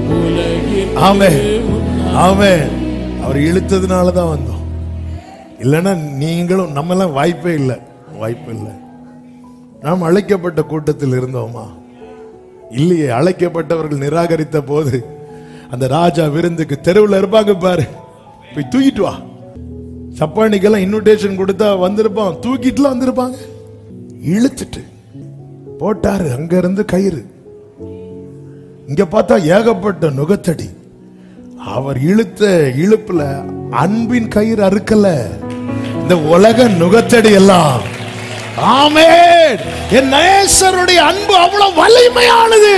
உலகில் ஆமே ஆமே அவர் இழுத்ததுனால தான் வந்தோம் இல்லைன்னா நீங்களும் நம்மெல்லாம் வாய்ப்பே இல்லை வாய்ப்பு இல்லை நாம் அழைக்கப்பட்ட கூட்டத்தில் இருந்தோமா இல்லையே அழைக்கப்பட்டவர்கள் நிராகரித்த போது அந்த ராஜா விருந்துக்கு தெருவில் இருப்பாங்க பாரு போய் தூக்கிட்டு வா சப்பானிக்கெல்லாம் இன்விடேஷன் கொடுத்தா வந்திருப்பான் தூக்கிட்டுலாம் வந்திருப்பாங்க இழுத்துட்டு போட்டாரு அங்க இருந்து கயிறு இங்க பார்த்தா ஏகப்பட்ட நுகத்தடி அவர் இழுத்த இழுப்புல அன்பின் கயிறு அறுக்கல இந்த உலக நுகத்தடி எல்லாம் ஆமென் என் நேசருடைய அன்பு அவ்வளவு வலிமையானது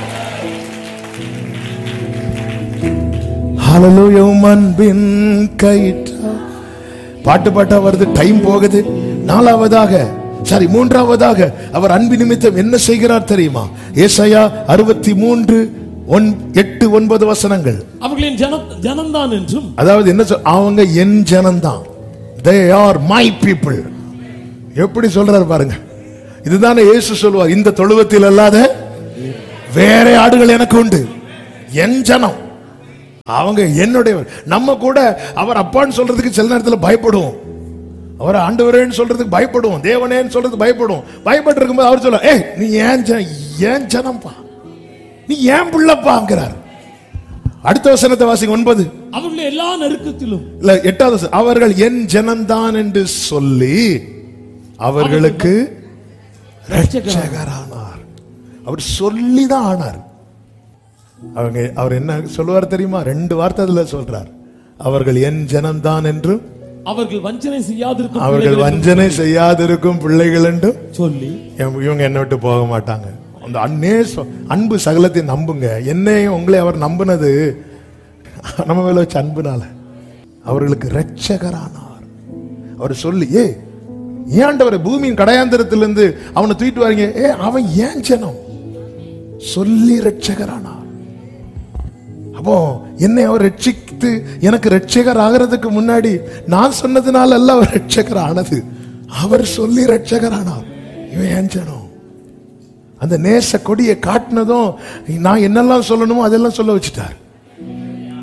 ஹalleluya உம் அன்பின் கயிற்றா பாட்டு பாட்டா வருது டைம் போகுது நாலாவதாக சரி மூன்றாவதாக அவர் அன்பு நிமித்தம் என்ன செய்கிறார் தெரியுமா ஏசாயா அறுபத்தி மூன்று ஒன் எட்டு ஒன்பது வசனங்கள் அவர்களின் ஜன ஜனம்தான் என்றும் அதாவது என்ன சொல் அவங்க என் ஜனம்தான் தே ஆர் மை பீப்புள் எப்படி சொல்றாரு பாருங்க இதுதானே இயேசு சொல்லுவார் இந்த தொழுவத்தில் அல்லாத வேற ஆடுகள் எனக்கு உண்டு என் ஜனம் அவங்க என்னுடையவர் நம்ம கூட அவர் அப்பான்னு சொல்றதுக்கு சில நேரத்தில் பயப்படுவோம் அவர் ஆண்டவரேன்னு சொல்றதுக்கு பயப்படுவோம் தேவனேன்னு சொல்றதுக்கு பயப்படுவோம் பயப்பட்டு இருக்கும்போது அவர் சொல்ல ஏய் நீ ஏன் ஜன ஏன் ஜனம்பா நீ ஏன் பிள்ளைப்பாங்கிறார் அடுத்த வசனத்தை வாசிங்க ஒன்பது அவர்களுடைய எல்லா நெருக்கத்திலும் இல்ல எட்டாவது வசனம். அவர்கள் என் ஜனம்தான் என்று சொல்லி அவர்களுக்கு ரட்சகரானார் அவர் சொல்லி தான் ஆனார் அவங்க அவர் என்ன சொல்லுவார் தெரியுமா ரெண்டு வார்த்தை அதுல சொல்றார் அவர்கள் என் ஜனம்தான் என்றும் அவர்கள் வஞ்சனை செய்யாதிருக்கும் அவர்கள் பிள்ளைகள் வஞ்சனை செய்யாதிருக்கும் பிள்ளைகள் என்றும் என்றும் சொல்லி இவங்க- இவங்க என்ன விட்டு போக மாட்டாங்க அந்த அன்னே சொ- அன்பு சகலத்தை நம்புங்க என்னையும் உங்களை அவர் நம்பினது நம்ம மேல வச்ச அன்புனால அவர்களுக்கு ரட்சகரானார் அவர் சொல்லி ஏ ஏன்டவரை பூமியின் கடையாந்திரத்திலிருந்து அவனை தூக்கிட்டு வரீங்க ஏ அவன் ஏன் ஜனம் சொல்லி ரட்சகரானார் அப்போ என்னை அவர் ரட்சித்து எனக்கு ரட்சகர் ஆகிறதுக்கு முன்னாடி நான் சொன்னதுனால அல்ல அவர் ரட்சகர் ஆனது அவர் சொல்லி ரட்சகர் ஆனார் இவன் ஏன் ஜனம் அந்த நேச கொடியை காட்டினதும் நான் என்னெல்லாம் சொல்லணுமோ அதெல்லாம் சொல்ல வச்சுட்டார்